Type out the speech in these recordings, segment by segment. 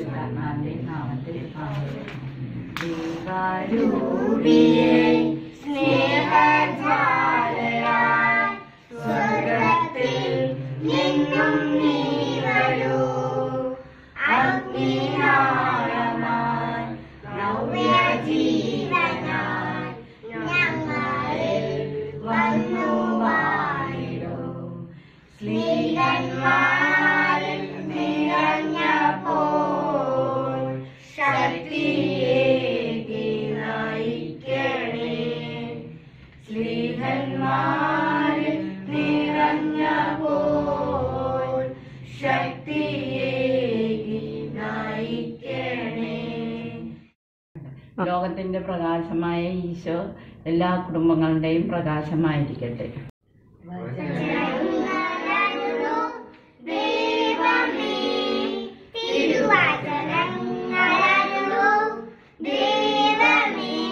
പരിശുദ്ധാത്മാവിന്റെ നാമത്തിൽ ആമേൻ. ദൈവരൂപിയെ സ്നേഹജാലയാൽ സ്വർഗത്തിൽ നിന്നും നീ വരൂ അഗ്നിനാളമായി നവ്യജീവനായി ഞങ്ങളിൽ വന്നു വാണിടും സ്ത്രീകന്മാരിൽ നിറഞ്ഞപ്പോൾ ശക്തിയേകി നയിക്കണേ സ്ത്രീകന്മാരിൽ നിറഞ്ഞപ്പോൾ ശക്തിയേകി നയിക്കണേ ലോകത്തിന്റെ പ്രകാശമായ ഈശോ എല്ലാ കുടുംബങ്ങളുടെയും പ്രകാശമായിരിക്കട്ടെ ദൈവമേ തിരുവചനങ്ങളരുളൂ ദൈവമേ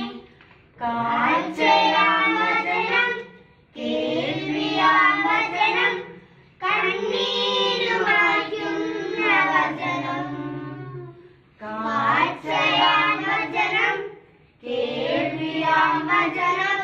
കാഴ്ചയാം വചനം കേൾവിയാം വചനം കണ്ണീരുമായ്ക്കുന്ന വചനം കാഴ്ചയാം വചനം കേൾവിയാം വചനം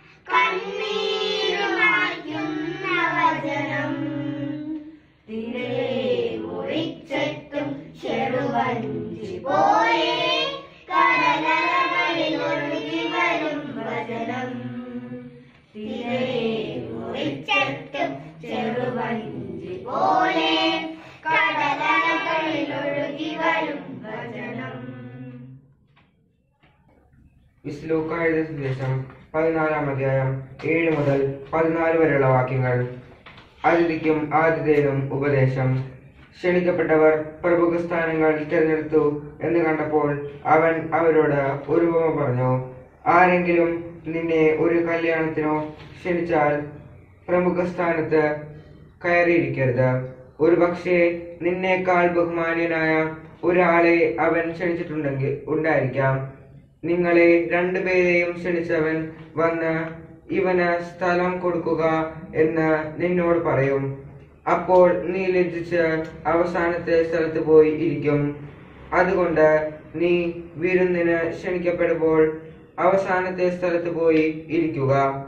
കണ്ണീരുമായ്ക്കുന്ന വചനം തിരെ മുറിച്ചെത്തും ചെറുവഞ്ചി പോലെ കടലകളിൽ ഒഴുകി വരും വചനം തിരെ മുറിച്ചെത്തും ചെറുവഞ്ചി പോലെ കടലകളിൽ ഒഴുകി വരും വചനം വിസ്ലൂക്കായുടെ സന്ദേശം പതിനാലാം അധ്യായം ഏഴ് മുതൽ പതിനാല് വരെയുള്ള വാക്യങ്ങൾ അതിഥിക്കും ആതിഥേയനും ഉപദേശം ക്ഷണിക്കപ്പെട്ടവർ പ്രമുഖ സ്ഥാനങ്ങൾ തിരഞ്ഞെടുത്തു എന്ന് കണ്ടപ്പോൾ അവൻ അവരോട് ഒരു ഉപമ പറഞ്ഞു ആരെങ്കിലും നിന്നെ ഒരു കല്യാണത്തിനോ ക്ഷണിച്ചാൽ പ്രമുഖ സ്ഥാനത്ത് കയറിയിരിക്കരുത് ഒരു പക്ഷേ നിന്നേക്കാൾ ബഹുമാന്യനായ ഒരാളെ അവൻ ക്ഷണിച്ചിട്ടുണ്ടെങ്കിൽ ഉണ്ടായിരിക്കാം നിങ്ങളെ രണ്ടുപേരെയും ക്ഷണിച്ചവൻ വന്ന് ഇവന് സ്ഥലം കൊടുക്കുക എന്ന് നിന്നോട് പറയും അപ്പോൾ നീ ലജ്ജിച്ച് അവസാനത്തെ സ്ഥലത്ത് പോയി ഇരിക്കും അതുകൊണ്ട് നീ വിരുന്നിന് ക്ഷണിക്കപ്പെടുമ്പോൾ അവസാനത്തെ സ്ഥലത്ത് പോയി ഇരിക്കുക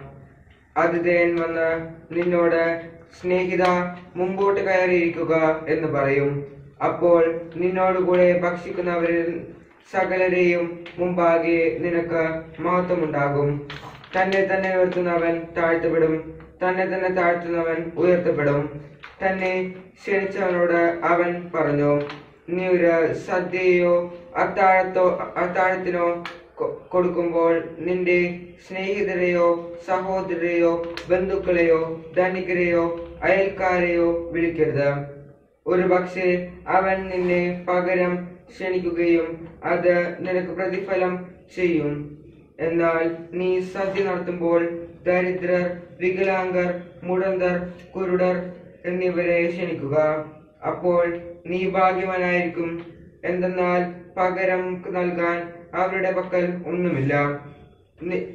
അതിഥേയൻ വന്ന് നിന്നോട് സ്നേഹിത മുമ്പോട്ട് കയറിയിരിക്കുക എന്ന് പറയും അപ്പോൾ നിന്നോടുകൂടെ ഭക്ഷിക്കുന്നവരിൽ സകലരെയും മുമ്പാകെ നിനക്ക് മഹത്വമുണ്ടാകും തന്നെ തന്നെ ഉയർത്തുന്നവൻ താഴ്ത്തപ്പെടും തന്നെ തന്നെ താഴ്ത്തുന്നവൻ ഉയർത്തപ്പെടും തന്നെ ക്ഷണിച്ചവനോട് അവൻ പറഞ്ഞു നീ ഒരു സദ്യയോ അത്താഴത്തോ അത്താഴത്തിനോ കൊ- കൊടുക്കുമ്പോൾ നിന്റെ സ്നേഹിതരെയോ സഹോദരരെയോ ബന്ധുക്കളെയോ ധനികരെയോ അയൽക്കാരെയോ വിളിക്കരുത് ഒരു പക്ഷേ അവൻ നിന്നെ പകരം ക്ഷണിക്കുകയും അത് നിനക്ക് പ്രതിഫലം ചെയ്യും എന്നാൽ നീ സദ്യ നടത്തുമ്പോൾ ദരിദ്രർ വികലാംഗർ മുടന്തർ കുരുടർ എന്നിവരെ ക്ഷണിക്കുക അപ്പോൾ നീ ഭാഗ്യവാനായിരിക്കും എന്തെന്നാൽ പകരം നൽകാൻ അവരുടെ പക്കൽ ഒന്നുമില്ല നി-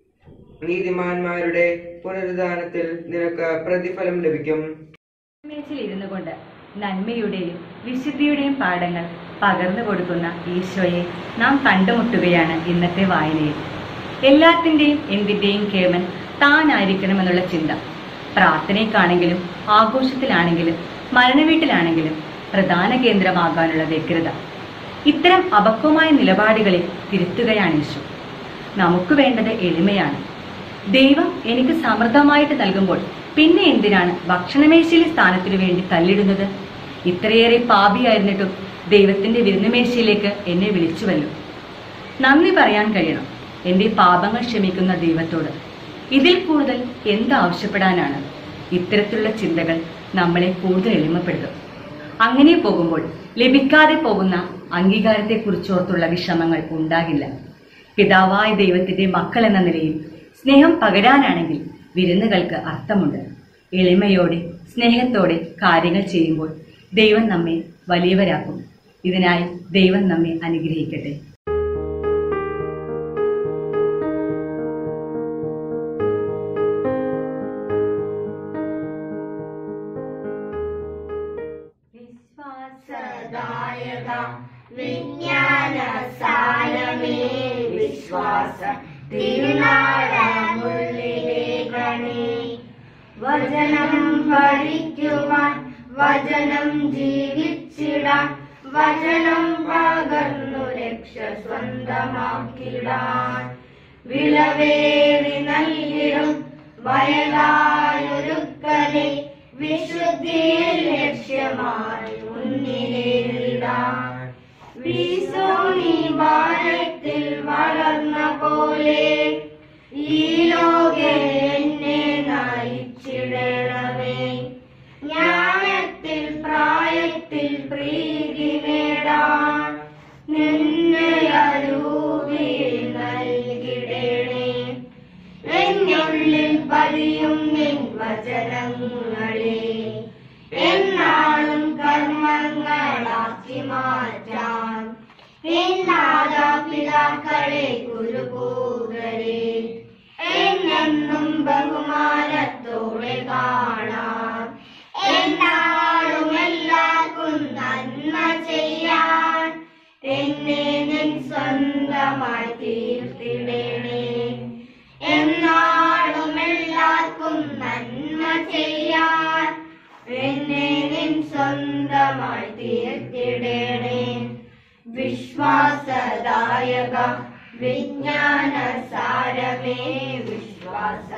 നീതിമാന്മാരുടെ പുനരുദ്ധാനത്തിൽ നിനക്ക് പ്രതിഫലം ലഭിക്കും മേച്ചിൽ ഇരുന്നു കൊണ്ട് നന്മയുടെയും വിശുദ്ധിയുടെയും പാഠങ്ങൾ പകർന്നു കൊടുക്കുന്ന ഈശോയെ നാം കണ്ടുമുട്ടുകയാണ് ഇന്നത്തെ വായനയിൽ എല്ലാത്തിൻ്റെയും എന്തിൻ്റെയും കേമൻ താനായിരിക്കണമെന്നുള്ള ചിന്ത പ്രാർത്ഥനയ്ക്കാണെങ്കിലും ആഘോഷത്തിലാണെങ്കിലും മരണവീട്ടിലാണെങ്കിലും പ്രധാന കേന്ദ്രമാകാനുള്ള വ്യഗ്രത ഇത്തരം അപക്വമായ നിലപാടുകളെ തിരുത്തുകയാണ് ഈശോ നമുക്ക് വേണ്ടത് എളിമയാണ് ദൈവം എനിക്ക് സമൃദ്ധമായിട്ട് നൽകുമ്പോൾ പിന്നെ എന്തിനാണ് ഭക്ഷണമേശയിലെ സ്ഥാനത്തിനു വേണ്ടി തല്ലിടുന്നത് ഇത്രയേറെ പാപിയായിരുന്നിട്ടും ദൈവത്തിന്റെ വിരുന്നുമേശയിലേക്ക് എന്നെ വിളിച്ചുവല്ലോ നന്ദി പറയാൻ കഴിയണം എന്റെ പാപങ്ങൾ ക്ഷമിക്കുന്ന ദൈവത്തോട് ഇതിൽ കൂടുതൽ എന്താവശ്യപ്പെടാനാണ് ഇത്തരത്തിലുള്ള ചിന്തകൾ നമ്മളെ കൂടുതൽ എളിമപ്പെടുത്തും അങ്ങനെ പോകുമ്പോൾ ലഭിക്കാതെ പോകുന്ന അംഗീകാരത്തെക്കുറിച്ചോർത്തുള്ള വിഷമങ്ങൾ ഉണ്ടാകില്ല പിതാവായ ദൈവത്തിന്റെ മക്കൾ എന്ന നിലയിൽ സ്നേഹം പകരാനാണെങ്കിൽ വിരുന്നുകൾക്ക് അർത്ഥമുണ്ട് എളിമയോടെ സ്നേഹത്തോടെ കാര്യങ്ങൾ ചെയ്യുമ്പോൾ ദൈവം നമ്മെ വലിയവരാക്കും ഇതിനായി ദൈവം നമ്മെ അനുഗ്രഹിക്കട്ടെ സദായക വചനം പഠിക്കുവാൻ വചനം ജീവിച്ചിടാൻ വചനം പകർന്നു രക്ഷ സ്വന്തമാക്കിടാൻ വിളവേറി നൽകിടും വയലായൊരുക്കനെ വിശുദ്ധിയിൽ ലക്ഷ്യമായി മുന്നിലേറിടാൻ വിസോണി ഭാരത്തിൽ വളർന്ന പോലെ ഈ ലോകെ എന്നെ നയിച്ചിടണമേ ജ്ഞാനത്തിൽ പ്രായത്തിൽ പ്രീതി നേടാൻ നിന്നെ അരൂപിയിൽ നൽകിടണേ എന്നുള്ളിൽ പതിയും നിൻ വചനങ്ങളെ എന്നാളും കർമ്മങ്ങളാക്കി മാറ്റാൻ പിതാക്കളെ ഗുരുപൂതരെ എന്നെന്നും ബഹുമാനത്തോടെ കാണാം എന്നാളും എല്ലാവർക്കും നന്മ ചെയ്യാൻ എന്നെ നിൻ സ്വന്തമായി തീർത്തിടണേ എന്നാളും എല്ലാവർക്കും നന്മ ചെയ്യാൻ എന്നെ നിൻ സ്വന്തമായി തീർത്തിടണേ വിശ്വാസദായക വിജ്ഞാന സാരമേ വിശ്വാസ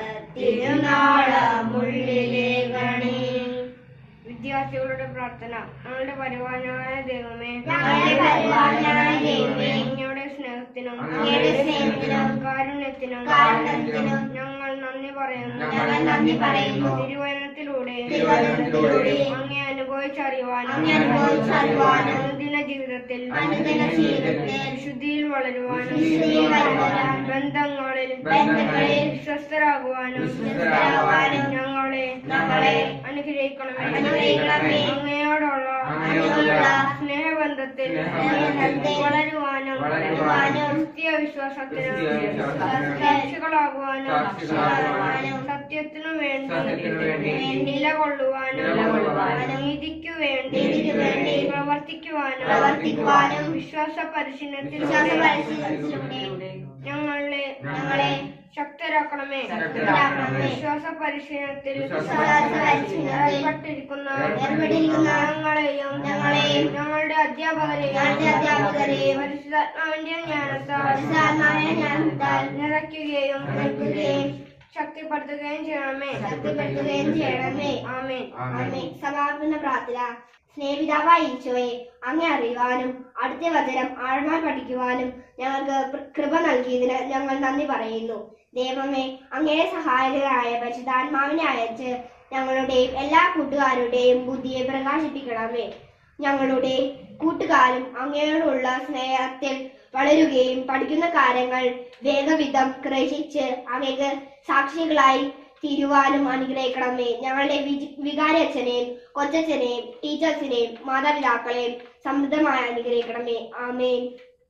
തിരുനാളമുള്ളിലെ ഗണേ വിദ്യാർത്ഥികളുടെ പ്രാർത്ഥന ഞങ്ങളുടെ പരിപാലനായ ദൈവമേ ഞങ്ങളുടെ പരിപാലനായ ദൈവമേ, അങ്ങയുടെ സ്നേഹത്തിനും അങ്ങയുടെ സ്നേഹത്തിനും കാരുണ്യത്തിനും കാരുണ്യത്തിനും ഞങ്ങൾ നന്ദി പറയുന്നു ഞങ്ങൾ നന്ദി പറയുന്നു. തിരുവചനത്തിലൂടെ തിരുവചനത്തിലൂടെ അങ്ങേ അനുഭവിച്ചറിയുവാനും അങ്ങേ അനുഭവിച്ചറിയുവാനും അനുദിന ജീവിതത്തിൽ അനുദിന ജീവിതത്തിൽ വിശുദ്ധിയിൽ വളരുവാനും വിശുദ്ധിയിൽ വളരുവാനും ബന്ധങ്ങളിൽ ബന്ധങ്ങളിൽ വിശ്വസ്തരാകുവാനും വിശ്വസ്തരാകുവാനും ഞങ്ങളെ ഞങ്ങളെ അനുഗ്രഹിക്കണമേ അനുഗ്രഹിക്കണമേ. അങ്ങയോടുള്ള അങ്ങയോടുള്ള സ്നേഹബന്ധത്തിൽ സ്നേഹബന്ധത്തിൽ വളരുവാനും വളരുവാനും ക്രിസ്തീയ വിശ്വാസത്തിന് ക്രിസ്തീയ വിശ്വാസത്തിന് സാക്ഷികളാകുവാനും സാക്ഷികളാകുവാനും സത്യത്തിനു വേണ്ടി സത്യത്തിനു വേണ്ടി നിലകൊള്ളുവാനും നിലകൊള്ളുവാനും നീതിക്കു വേണ്ടി നീതിക്കു വേണ്ടി പ്രവർത്തിക്കുവാനും പ്രവർത്തിക്കുവാനും വിശ്വാസ പരിശീലനത്തിലൂടെ വിശ്വാസപരിശീലനത്തിലൂടെ ഞങ്ങളെ ഞങ്ങളെ ശക്തരാക്കണമേ ശക്തരാക്കണമേ. വിശ്വാസ പരിശീലനത്തിൽ വിശ്വാസപരിശീലനത്തിൽ ഏർപ്പെട്ടിരിക്കുന്ന ഏർപ്പെട്ടിരിക്കുന്ന ഞങ്ങളെയും ഞങ്ങളെയും ഞങ്ങളുടെ അധ്യാപകരെയും ഞങ്ങളുടെ അധ്യാപകരെയും പരിശുദ്ധാത്മാവിന്റെ ജ്ഞാനത്താൽ പരിശുദ്ധാത്മാവിന്റെ ജ്ഞാനത്താൽ നിറയ്ക്കുകയും നിറയ്ക്കുകയും ശക്തിപ്പെടുത്തുകയും ചെയ്യണമേ ശക്തിപ്പെടുത്തുകയും ചെയ്യണമേ ആമേൻ ആമേൻ സമാപന പ്രാർത്ഥന സ്നേഹിതാവായ ഈശോയെ അങ്ങേ അറിയുവാനും അടുത്ത വചനം ആഴമായി പഠിക്കുവാനും ഞങ്ങൾക്ക് പ്ര- കൃപ നൽകിയതിന് ഞങ്ങൾ നന്ദി പറയുന്നു ദൈവമേ അങ്ങേ സഹായകരായ പരിശുദ്ധാത്മാവിനെ അയച്ച് ഞങ്ങളുടെയും എല്ലാ കൂട്ടുകാരുടെയും ബുദ്ധിയെ പ്രകാശിപ്പിക്കണമേ ഞങ്ങളുടെ കൂട്ടുകാരും അങ്ങയോടുള്ള സ്നേഹത്തിൽ വളരുകയും പഠിക്കുന്ന കാര്യങ്ങൾ വേഗവിധം ഗ്രഹിച്ച് അങ്ങേക്ക് സാക്ഷികളായി തീരുവാനും അനുഗ്രഹിക്കണമേ ഞങ്ങളുടെ വിജി- വികാരച്ഛനെയും കൊച്ചച്ഛനെയും ടീച്ചേഴ്സിനെയും മാതാപിതാക്കളെയും സമൃദ്ധമായി അനുഗ്രഹിക്കണമേ ആമേൻ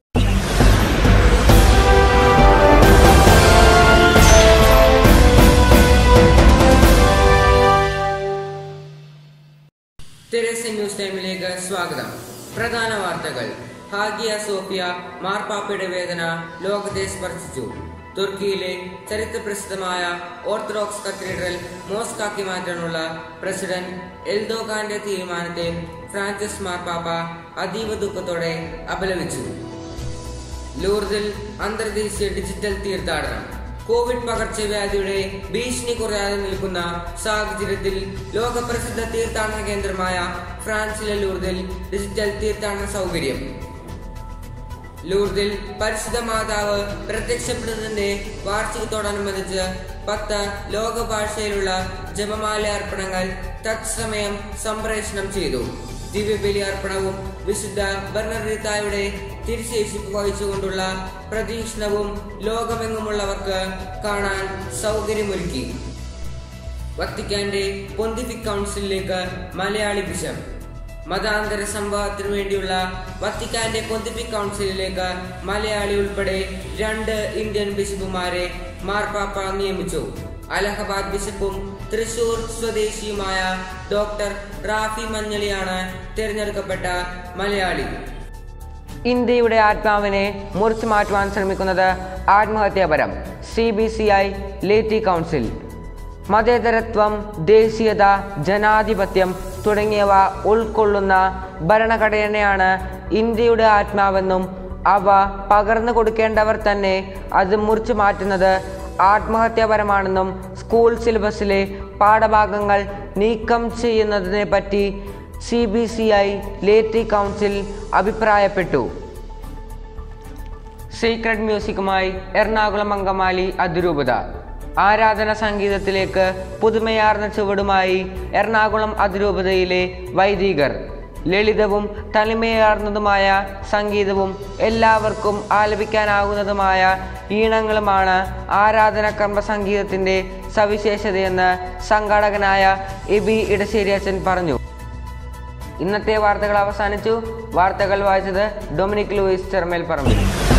തെരേസ ന്യൂസ് ടൈമിലേക്ക് സ്വാഗതം പ്രധാന വാർത്തകൾ ഹാഗിയ സോഫിയ മാർപ്പാപ്പയുടെ വേദന ലോകത്തെ സ്പർശിച്ചു തുർക്കിയിലെ ചരിത്രപ്രസിദ്ധമായ ഓർത്തഡോക്സ് കത്തീഡ്രൽ മോസ്കാക്കി മാറ്റാനുള്ള പ്രസിഡന്റ് എൽദോഗാന്റെ തീരുമാനത്തെ ഫ്രാൻസിസ് മാർപ്പാപ്പ അതീവ ദുഃഖത്തോടെ അപലപിച്ചു ലൂർദിൽ അന്തർദേശീയ ഡിജിറ്റൽ തീർത്ഥാടനം കോവിഡ് പകർച്ചവ്യാധിയുടെ ഭീഷണി കുറയാതെ നിൽക്കുന്ന സാഹചര്യത്തിൽ ലോകപ്രസിദ്ധ തീർത്ഥാടന കേന്ദ്രമായ ഫ്രാൻസിലെ ലൂർദിൽ ഡിജിറ്റൽ തീർത്ഥാടന സൗകര്യം ലൂർദിൽ പരിശുദ്ധ മാതാവ് പ്രത്യക്ഷപ്പെടുന്നതിന്റെ വാർഷികത്തോടനുബന്ധിച്ച് പത്ത് ലോക ഭാഷയിലുള്ള ജപമാല അർപ്പണങ്ങൾ തത്സമയം സംപ്രേഷണം ചെയ്തു ദിവ്യബലി അർപ്പണവും വിശുദ്ധ ബർണറിത്തായുടെ തിരുശേഷിപ്പ് വഹിച്ചുകൊണ്ടുള്ള പ്രതീക്ഷണവും ലോകമെങ്ങുമുള്ളവർക്ക് കാണാൻ സൗകര്യമൊരുക്കി വത്തിക്കാന്റെ പൊന്തിഫിക് കൗൺസിലിലേക്ക് മലയാളി ബിഷപ്പ് മതാന്തര സംവാദത്തിനു വേണ്ടിയുള്ള വത്തിക്കാന്റെ പൊന്തിഫിക് കൗൺസിലിലേക്ക് മലയാളി ഉൾപ്പെടെ രണ്ട് ഇന്ത്യൻ ബിഷപ്പുമാരെ മാർപ്പാപ്പ നിയമിച്ചു അലഹബാദ് ബിഷപ്പും തൃശൂർ സ്വദേശിയുമായ ഡോക്ടർ റാഫി മഞ്ഞളിയാണ് തിരഞ്ഞെടുക്കപ്പെട്ട മലയാളി ഇന്ത്യയുടെ ആത്മാവിനെ മുറിച്ചു മാറ്റുവാൻ ശ്രമിക്കുന്നത് ആത്മഹത്യാപരം C B C I laity council മതേതരത്വം ദേശീയത ജനാധിപത്യം തുടങ്ങിയവ ഉൾക്കൊള്ളുന്ന ഭരണഘടനയാണ് ഇന്ത്യയുടെ ആത്മാവെന്നും അവ പകർന്നു കൊടുക്കേണ്ടവർ തന്നെ അത് മുറിച്ചു മാറ്റുന്നത് ആത്മഹത്യാപരമാണെന്നും സ്കൂൾ സിലബസിലെ പാഠഭാഗങ്ങൾ നീക്കം ചെയ്യുന്നതിനെ പറ്റി C B C I laity council അഭിപ്രായപ്പെട്ടു സീക്രട്ട് മ്യൂസിക്കുമായി എറണാകുളം അങ്കമാലി അതിരൂപത ആരാധന സംഗീതത്തിലേക്ക് പുതുമയാർന്ന ചുവടുമായി എറണാകുളം അതിരൂപതയിലെ വൈദികർ ലളിതവും തനിമയാർന്നതുമായ സംഗീതവും എല്ലാവർക്കും ആലപിക്കാനാകുന്നതുമായ ഈണങ്ങളുമാണ് ആരാധന കർമ്മ സംഗീതത്തിൻ്റെ സവിശേഷതയെന്ന് സംഘാടകനായ എബി ഇടശ്ശേരി അച്ഛൻ പറഞ്ഞു ഇന്നത്തെ വാർത്തകൾ അവസാനിച്ചു വാർത്തകൾ വായിച്ചത് ഡൊമിനിക് ലൂയിസ് ചെർമേൽ പറമ്പിൽ